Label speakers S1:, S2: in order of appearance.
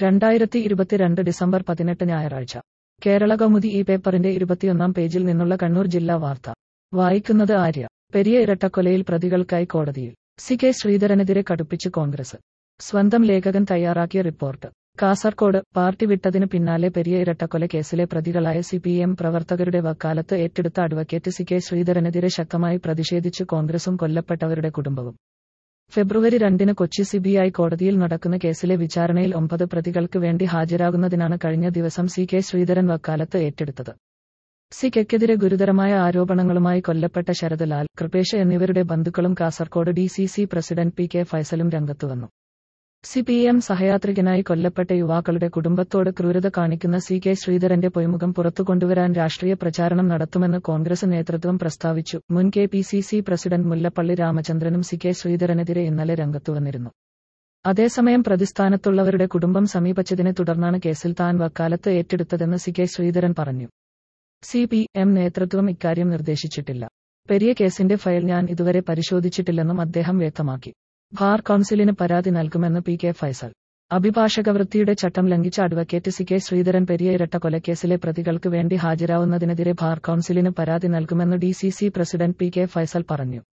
S1: രണ്ടായിരത്തി ഇരുപത്തിരണ്ട് ഡിസംബർ പതിനെട്ട് ഞായറാഴ്ച കേരള കൗമുദി ഈ പേപ്പറിന്റെ ഇരുപത്തിയൊന്നാം പേജിൽ നിന്നുള്ള കണ്ണൂർ ജില്ലാ വാർത്ത വായിക്കുന്നത് ആര്യ പെരിയ ഇരട്ടക്കൊലയിൽ പ്രതികൾക്കായി കോടതിയിൽ സി കെ ശ്രീധരനെതിരെ കടുപ്പിച്ച് കോൺഗ്രസ് സ്വന്തം ലേഖകൻ തയ്യാറാക്കിയ റിപ്പോർട്ട് കാസർകോട് പാർട്ടി വിട്ടതിന് പിന്നാലെ പെരിയ ഇരട്ടക്കൊല കേസിലെ പ്രതികളായ സി പി എം പ്രവർത്തകരുടെ വക്കാലത്ത് ഏറ്റെടുത്ത അഡ്വക്കേറ്റ് സി കെ ശ്രീധരനെതിരെ ശക്തമായി പ്രതിഷേധിച്ച് കോൺഗ്രസും കൊല്ലപ്പെട്ടവരുടെ കുടുംബവും ഫെബ്രുവരി രണ്ടിന് കൊച്ചി സിബിഐ കോടതിയിൽ നടക്കുന്ന കേസിലെ വിചാരണയിൽ ഒമ്പത് പ്രതികൾക്ക് വേണ്ടി ഹാജരാകുന്നതിനാണ് കഴിഞ്ഞ ദിവസം സി കെ ശ്രീധരൻ വക്കാലത്ത് ഏറ്റെടുത്തത് സി കെക്കെതിരെ ഗുരുതരമായ ആരോപണങ്ങളുമായി കൊല്ലപ്പെട്ട ശരദലാൽ കൃപേഷ് എന്നിവരുടെ ബന്ധുക്കളും Kasaragod D C C president P K ഫൈസലും രംഗത്തുവന്നു സി പി എം സഹയാത്രികനായി കൊല്ലപ്പെട്ട യുവാക്കളുടെ കുടുംബത്തോട് ക്രൂരത കാണിക്കുന്ന സി കെ ശ്രീധരന്റെ പൊയ്മുഖം പുറത്തുകൊണ്ടുവരാൻ രാഷ്ട്രീയ പ്രചാരണം നടത്തുമെന്ന് കോൺഗ്രസ് നേതൃത്വം പ്രസ്താവിച്ചു മുൻ K P C C president Mullappally രാമചന്ദ്രനും സി കെ ശ്രീധരനെതിരെ ഇന്നലെ രംഗത്തുവന്നിരുന്നു അതേസമയം പ്രതിസ്ഥാനത്തുള്ളവരുടെ കുടുംബം സമീപിച്ചതിനെ തുടർന്നാണ് കേസിൽ താൻ വക്കാലത്ത് ഏറ്റെടുത്തതെന്ന് സി കെ ശ്രീധരൻ പറഞ്ഞു സി പി എം നേതൃത്വം ഇക്കാര്യം നിർദ്ദേശിച്ചിട്ടില്ല പെരിയ കേസിന്റെ ഫയൽ ഞാൻ ഇതുവരെ പരിശോധിച്ചിട്ടില്ലെന്നും അദ്ദേഹം വ്യക്തമാക്കി ബാർ കൌൺസിലിന് പരാതി നൽകുമെന്ന് പി കെ ഫൈസൽ അഭിഭാഷക വൃത്തിയുടെ ചട്ടം ലംഘിച്ച advocate C K Sreedharan Periya ഇരട്ട കൊലക്കേസിലെ പ്രതികൾക്ക് വേണ്ടി ഹാജരാവുന്നതിനെതിരെ ബാർ കൌൺസിലിന് പരാതി നൽകുമെന്ന് D C C president P K Faisal പറഞ്ഞു